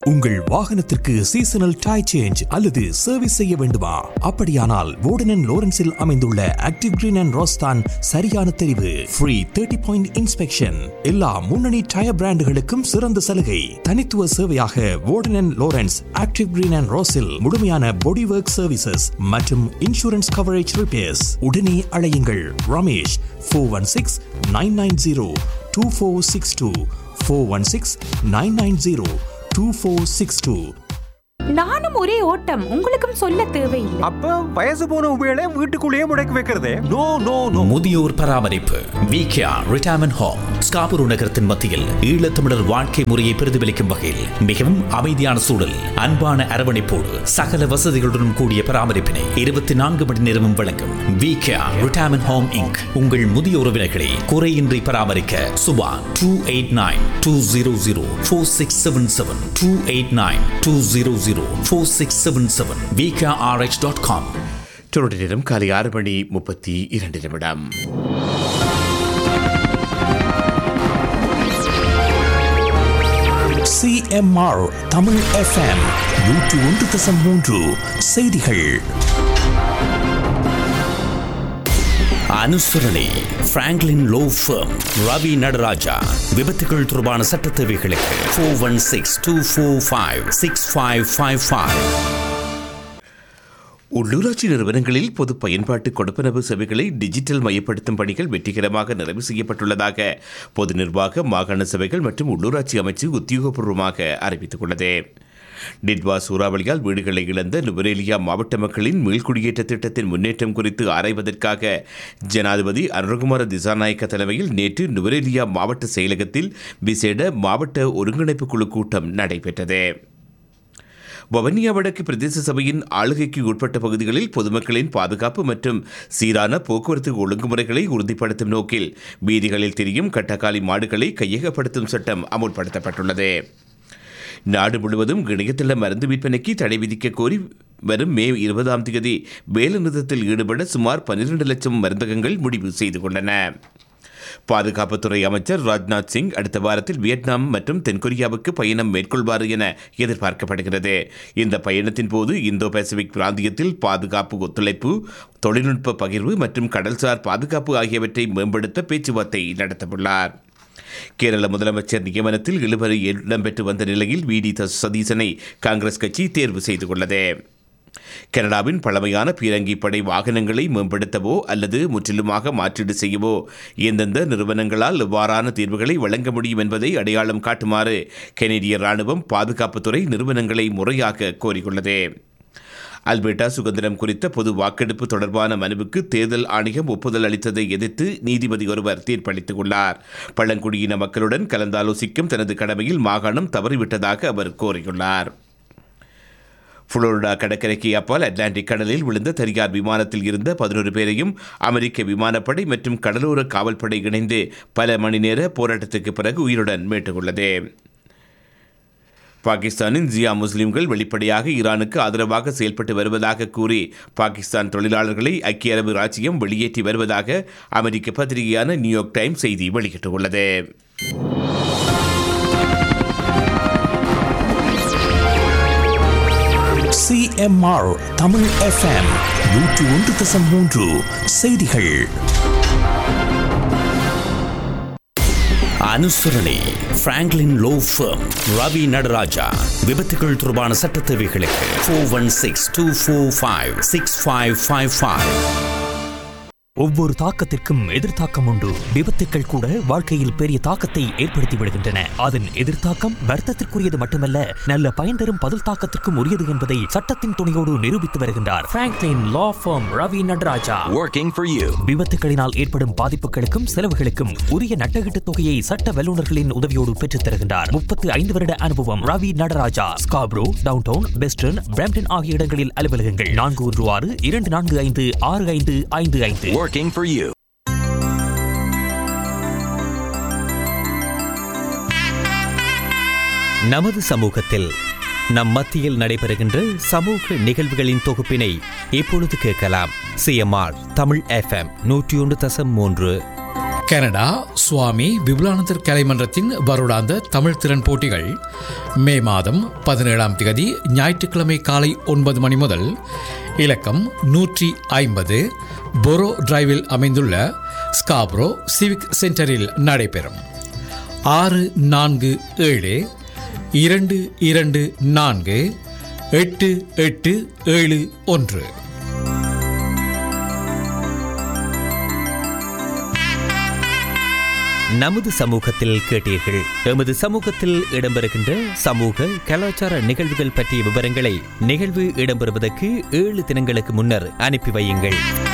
உங்கள் வாகனத்திற்கு seasonal tyre change அல்லது சர்வீஸ் செய்ய வேண்டுமா அப்படியானால் வோர்டன் லோரன்ஸில் அமைந்துள்ள ஆக்டிவ் கிரீன் அண்ட் ரோஸ்தான் சரியான தெரிவு ஃப்ரீ தேர்ட்டி பாயிண்ட் இன்ஸ்பெக்ஷன் எல்லா முன்னணி டயர் பிராண்டுகளுக்கும் சிறந்த சலுகை தனித்துவ சேவையாக Warden Lawrence Active Green and ரோஸில் முழுமையான பாடி ஒர்க் சர்வீசஸ் மற்றும் இன்சூரன்ஸ் கவரேஜ் ரிப்பேர்ஸ் உடனே அழையுங்கள் Ramesh four one six nine nine zero two four six two four one six nine nine zero two four six two நானும் ஒரே ஓட்டம் உங்களுக்கும் சொல்ல தேவையில்லை அப்ப வயசு போன உபயோக வீட்டுக்குள்ளேயே முடக்கி வைக்கிறதே நோ நோ நோ முதியோர் பராமரிப்பு விகேஆ ரிட்டையர்மெண்ட் ஹோம் ஸ்காபுரு நகரத்தின் மத்தியில் ஈழத்தமிழர் வாழ்க்கை முறையை பிரதிபலிக்கும் வகையில் மிகவும் அமைதியான சூழல் அன்பான அரவணைப்போடு சகல வசதிகளுடன் கூடிய பராமரிப்பினை இருபத்தி நான்கு மணி நேரமும் வழங்கும் விகேஆ ரிட்டையர்மெண்ட் ஹோம் இங்க் உங்கள் முதிய உறவினர்களை குறையின்றி பராமரிக்க Subha two eight nine two zero zero four six seven seven two eight nine two zero zero four six seven seven VKRH dot com தொடர் நேரம் காலை ஆறு மணி முப்பத்தி இரண்டு நிமிடம் சிஎம்ஆர் தமிழ் எஃப்எம் நூற்று ஒன்று தசம் மூன்று செய்திகள் அனுசரணை Franklin law firm Ravi Nataraja விபத்துகள் தொடர்பான சட்ட தேவைகளுக்கு four one six two four five six five five five உள்ளூராட்சி நிறுவனங்களில் பொது பயன்பாட்டு கொடுப்பனவு சேவைகளை டிஜிட்டல் மயப்படுத்தும் பணிகள் வெற்றிகரமாக நிறைவு செய்யப்பட்டுள்ளதாக பொது நிர்வாக மாகாண சபைகள் மற்றும் உள்ளூராட்சி அமைச்சு உத்தியோகபூர்வமாக அறிவித்துள்ளது டிட்வா சூறாவளியால் வீடுகளை இழந்த நுவரேலியா மாவட்ட மக்களின் மீள்குடியேற்ற திட்டத்தின் முன்னேற்றம் குறித்து ஆராய்வதற்காக ஜனாதிபதி அனுரகுமார திசாநாயக்க தலைமையில் நேற்று நுவரேலியா மாவட்ட செயலகத்தில் விசேட மாவட்ட ஒருங்கிணைப்பு குழு கூட்டம் நடைபெற்றது வவனியா வடக்கு பிரதேச சபையின் ஆளுகைக்கு உட்பட்ட பகுதிகளில் பொதுமக்களின் பாதுகாப்பு மற்றும் சீரான போக்குவரத்து ஒழுங்குமுறைகளை உறுதிப்படுத்தும் நோக்கில் வீதிகளில் திரியும் கட்டக்காலி மாடுகளை கையகப்படுத்தும் சட்டம் அமுல்படுத்தப்பட்டுள்ளது நாடு முழுவதும் இணையதள மருந்து விற்பனைக்கு தடை விதிக்க கோரி வரும் மே இருபதாம் தேதி வேலைநிறுத்தத்தில் ஈடுபட சுமார் பன்னிரண்டு லட்சம் மருந்தகங்கள் முடிவு செய்து கொண்டன பாதுகாப்புத்துறை அமைச்சர் ராஜ்நாத் சிங் அடுத்த வாரத்தில் வியட்நாம் மற்றும் தென்கொரியாவுக்கு பயணம் மேற்கொள்வார் என எதிர்பார்க்கப்படுகிறது இந்த பயணத்தின் போது இந்தோ பசிபிக் பிராந்தியத்தில் பாதுகாப்பு ஒத்துழைப்பு தொழில்நுட்ப பகிர்வு மற்றும் கடல்சார் பாதுகாப்பு ஆகியவற்றை மேம்படுத்த பேச்சுவார்த்தை நடத்தவுள்ளார் கேரள முதலமைச்சர் நியமனத்தில் இழுபறி இடம்பெற்று வந்த நிலையில் வி டி சதீசனை காங்கிரஸ் கட்சி தேர்வு செய்து கொண்டது கனடாவின் பழமையான பீரங்கி படை வாகனங்களை மேம்படுத்தவோ அல்லது முற்றிலுமாக மாற்றீடு செய்யவோ எந்தெந்த நிறுவனங்களால் இவ்வாறான தீர்வுகளை வழங்க முடியும் என்பதை அடையாளம் காட்டுமாறு கெனடிய ராணுவம் பாதுகாப்புத்துறை நிறுவனங்களை முறையாக கோரியுள்ளது அல்பர்டா சுதந்திரம் குறித்த பொது வாக்கெடுப்பு தொடர்பான மனுவுக்கு தேர்தல் ஆணையம் ஒப்புதல் அளித்ததை எதிர்த்து நீதிபதி ஒருவர் தீர்ப்பளித்துள்ளார் பழங்குடியின மக்களுடன் கலந்தாலோசிக்கும் தனது கடமையில் மாகாணம் தவறிவிட்டதாக அவர் கோரியுள்ளார் புளோரிடா கடற்கரைக்கு அப்பால் அட்லாண்டிக் கடலில் விழுந்த தனியார் விமானத்தில் இருந்த பதினோரு பேரையும் அமெரிக்க விமானப்படை மற்றும் கடலோர காவல்படை இணைந்து பல மணி நேர போராட்டத்துக்கு பிறகு உயிருடன் மீட்டுள்ளது பாகிஸ்தானின் ஜியா முஸ்லிம்கள் வெளிப்படையாக ஈரானுக்கு ஆதரவாக செயல்பட்டு வருவதாக கூறி பாகிஸ்தான் தொழிலாளர்களை ஐக்கிய அரபு ராஜ்யம் வெளியேற்றி வருவதாக அமெரிக்க பத்திரிகையான நியூயார்க் டைம்ஸ் செய்தி வெளியிட்டுள்ளது சிஎம்ஆர் தமிழ் எஃப்எம் நூற்று ஒன்று தசம் மூன்று செய்திகள் அனுசரணை Franklin law firm Ravi Nataraja விபத்துகள் தொடர்பான சட்ட தேவைகளுக்கு four one six two four five six five five five ஒவ்வொரு தாக்கத்திற்கும் எதிர்த்தாக்கம் உண்டு விபத்துக்கள் கூட வாழ்க்கையில் பெரிய தாக்கத்தை ஏற்படுத்தி விடுகின்றன அதன் எதிர்த்தாக்கம் வர்த்தத்திற்குரியது மட்டுமல்ல நல்ல பயன் தரும் பதில் தாக்கத்திற்கும் உரியது என்பதை சட்டத்தின் துணையோடு நிரூபித்து வருகின்றார் Franklin law firm Ravi Nataraja Working for you. விபத்துகளினால் ஏற்படும் பாதிப்புகளுக்கும் செலவுகளுக்கும் உரிய நட்டகீட்டு தொகையை சட்ட வல்லுநர்களின் உதவியோடு பெற்றுத் தருகின்றார் முப்பத்து ஐந்து வருட அனுபவம் Ravi Nataraja Scarborough downtown western Brampton ஆகிய இடங்களில் அலுவலகங்கள் நான்கு ஒன்று ஆறு இரண்டு நான்கு ஐந்து ஆறு ஐந்து ஐந்து ஐந்து Working for you. நமது சமூகத்தில் நம் மத்தியில் நடைபெறுகின்ற சமூக நிகழ்வுகளின் தொகுப்பினை இப்பொழுது கேட்கலாம் சிஎம்ஆர் தமிழ் எஃப்எம் நூற்றி ஒன்று தசம் மூன்று கனடா சுவாமி விபுலானந்தர் கலைமன்றத்தின் வருடாந்த தமிழ் திறன் போட்டிகள் மே மாதம் பதினேழாம் தேதி ஞாயிற்றுக்கிழமை காலை ஒன்பது மணி முதல் இலக்கம் நூற்றி ஐம்பது பொரோ டிரைவில் அமைந்துள்ள ஸ்காப்ரோ சிவிக் சென்டரில் நடைபெறும் ஆறு நான்கு ஏழு இரண்டு இரண்டு நான்கு எட்டு எட்டு ஏழு ஒன்று நமது சமூகத்தில் கேட்டீர்கள் எமது சமூகத்தில் இடம்பெறுகின்ற சமூக கலாச்சார நிகழ்வுகள் பற்றிய விவரங்களை நிகழ்வு இடம்பெறுவதற்கு ஏழு தினங்களுக்கு முன்னர் அனுப்பி வையுங்கள்